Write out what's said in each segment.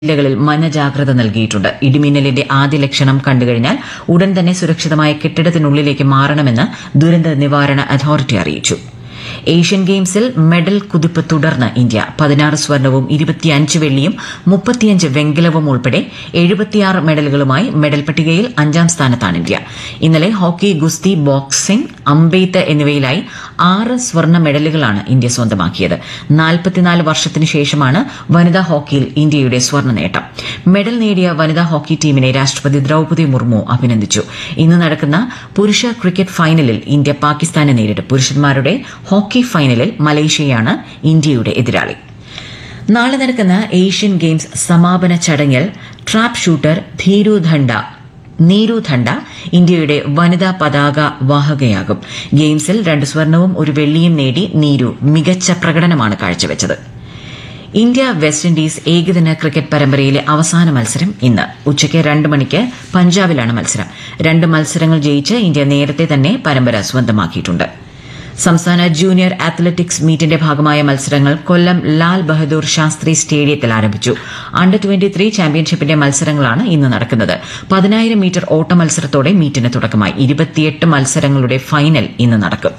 ജില്ലകളിൽ മഞ്ഞ ജാഗ്രത നൽകിയിട്ടുണ്ട് ഇടിമിന്നലിന്റെ ആദ്യ ലക്ഷണം കണ്ടുകഴിഞ്ഞാൽ ഉടൻ തന്നെ സുരക്ഷിതമായ കെട്ടിടത്തിനുള്ളിലേക്ക് മാറണമെന്ന് ദുരന്ത നിവാരണ അതോറിറ്റി അറിയിച്ചു ഏഷ്യൻ ഗെയിംസിൽ മെഡൽ കുതിപ്പ് തുടർന്ന് ഇന്ത്യ പതിനാറ് സ്വർണവും ഇരുപത്തിയഞ്ച് വെള്ളിയും മുപ്പത്തിയഞ്ച് വെങ്കലവും ഉൾപ്പെടെ എഴുപത്തിയാറ് മെഡലുകളുമായി മെഡൽ പട്ടികയിൽ അഞ്ചാം സ്ഥാനത്താണ് ഇന്ത്യ ഇന്നലെ ഹോക്കി ഗുസ്തി ബോക്സിംഗ് അമ്പെയ്ത്ത് എന്നിവയിലായി ആറ് സ്വർണ്ണ മെഡലുകളാണ് ഇന്ത്യ സ്വന്തമാക്കിയത് നാൽപ്പത്തിനാല് വർഷത്തിനു ശേഷമാണ് വനിതാ ഹോക്കിയിൽ ഇന്ത്യയുടെ സ്വർണ്ണ നേട്ടം മെഡൽ നേടിയ വനിതാ ഹോക്കി ടീമിനെ രാഷ്ട്രപതി ദ്രൌപദി മുർമു അഭിനന്ദിച്ചു ഇന്ന് നടക്കുന്ന പുരുഷ ക്രിക്കറ്റ് ഫൈനലിൽ ഇന്ത്യ പാകിസ്ഥാനെ നേരിടും പുരുഷന്മാരുടെ ഹോക്കി ഫൈനലിൽ മലേഷ്യയാണ് ഇന്ത്യയുടെ എതിരാളി നാളെ നടക്കുന്ന ഏഷ്യൻ ഗെയിംസ് സമാപന ചടങ്ങിൽ ട്രാപ്പ് ഷൂട്ടർ ധീരു ധണ്ട നീരു ധണ്ട ഇന്ത്യയുടെ വനിതാ പതാക വാഹകയാകും ഗെയിംസിൽ രണ്ട് സ്വർണവും ഒരു വെള്ളിയും നേടി നീരു മികച്ച പ്രകടനമാണ് കാഴ്ചവെച്ചത് ഇന്ത്യ വെസ്റ്റ് ഇൻഡീസ് ഏകദിന ക്രിക്കറ്റ് പരമ്പരയിലെ അവസാന മത്സരം ഇന്ന് ഉച്ചയ്ക്ക് രണ്ട് മണിക്ക് പഞ്ചാബിലാണ് മത്സരം രണ്ട് മത്സരങ്ങൾ ജയിച്ച് ഇന്ത്യ നേരത്തെ തന്നെ പരമ്പര സ്വന്തമാക്കിയിട്ടുണ്ട് സംസ്ഥാന ജൂനിയർ അത്ലറ്റിക്സ് മീറ്റിന്റെ ഭാഗമായ മത്സരങ്ങൾ കൊല്ലം ലാൽ ബഹദൂർ ശാസ്ത്രി സ്റ്റേഡിയത്തിൽ ആരംഭിച്ചു അണ്ടർ ട്വന്റി ത്രീ ചാമ്പ്യൻഷിപ്പിന്റെ മത്സരങ്ങളാണ് ഇന്ന് നടക്കുന്നത് പതിനായിരം മീറ്റർ ഓട്ട മത്സരത്തോടെ മീറ്റിന് തുടക്കമായി ഇരുപത്തിയെട്ട് മത്സരങ്ങളുടെ ഫൈനൽ ഇന്ന് നടക്കും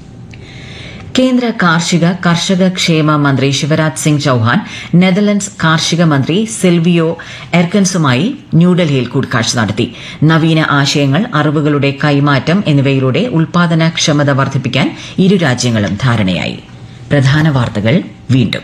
കേന്ദ്ര കാർഷിക കർഷക ക്ഷേമ മന്ത്രി ശിവരാജ് സിംഗ് ചൌഹാൻ നെതർലൻഡ്സ് കാർഷിക മന്ത്രി സിൽവിയോ എർക്കൻസുമായി ന്യൂഡൽഹിയിൽ കൂടിക്കാഴ്ച നടത്തി നവീന ആശയങ്ങൾ അറിവുകളുടെ കൈമാറ്റം എന്നിവയിലൂടെ ഉൽപാദനക്ഷമത വർദ്ധിപ്പിക്കാൻ ഇരു രാജ്യങ്ങളും ധാരണയായി പ്രധാന വാർത്തകൾ വീണ്ടും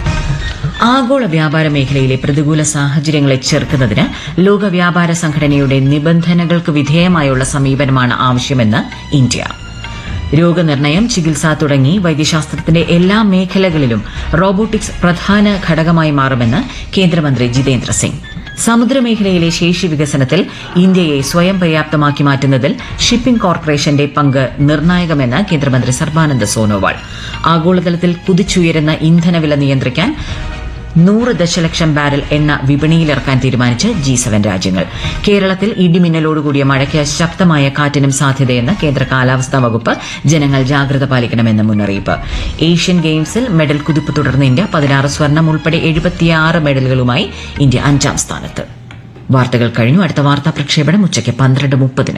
ആഗോള വ്യാപാര മേഖലയിലെ പ്രതികൂല സാഹചര്യങ്ങളെ ചെറുക്കുന്നതിന് ലോക വ്യാപാര സംഘടനയുടെ നിബന്ധനകൾക്ക് വിധേയമായുള്ള സമീപനമാണ് ആവശ്യമെന്ന് ഇന്ത്യ രോഗനിർണയം ചികിത്സ തുടങ്ങി വൈദ്യശാസ്ത്രത്തിന്റെ എല്ലാ മേഖലകളിലും റോബോട്ടിക്സ് പ്രധാന ഘടകമായി മാറുമെന്ന് കേന്ദ്രമന്ത്രി ജിതേന്ദ്ര സിംഗ് സമുദ്രമേഖലയിലെ ശേഷി വികസനത്തിൽ ഇന്ത്യയെ സ്വയം പര്യാപ്തമാക്കി മാറ്റുന്നതിൽ ഷിപ്പിംഗ് കോർപ്പറേഷന്റെ പങ്ക് നിർണായകമെന്ന് കേന്ദ്രമന്ത്രി സർബാനന്ദ സോനോവാൾ ആഗോളതലത്തിൽ കുതിച്ചുയരുന്ന ഇന്ധനവില നിയന്ത്രിക്കാൻ നൂറ് ദശലക്ഷം ബാരൽ എണ്ണ വിപണിയിലിറക്കാൻ തീരുമാനിച്ച് ജി സെവൻ രാജ്യങ്ങൾ കേരളത്തിൽ ഇടിമിന്നലോടുകൂടിയ മഴയ്ക്ക് ശക്തമായ കാറ്റിനും സാധ്യതയെന്ന് കേന്ദ്ര കാലാവസ്ഥാ വകുപ്പ് ജനങ്ങൾ ജാഗ്രത പാലിക്കണമെന്ന് മുന്നറിയിപ്പ് ഏഷ്യൻ ഗെയിംസിൽ മെഡൽ കുതിപ്പ് തുടർന്ന് ഇന്ത്യ പതിനാറ് സ്വർണം ഉൾപ്പെടെ എഴുപത്തിയാറ് മെഡലുകളുമായി ഇന്ത്യ അഞ്ചാം സ്ഥാനത്ത് വാർത്തകൾ കഴിഞ്ഞു അടുത്ത വാർത്താ പ്രക്ഷേപണം ഉച്ചയ്ക്ക് പന്ത്രണ്ട് മുപ്പതിന്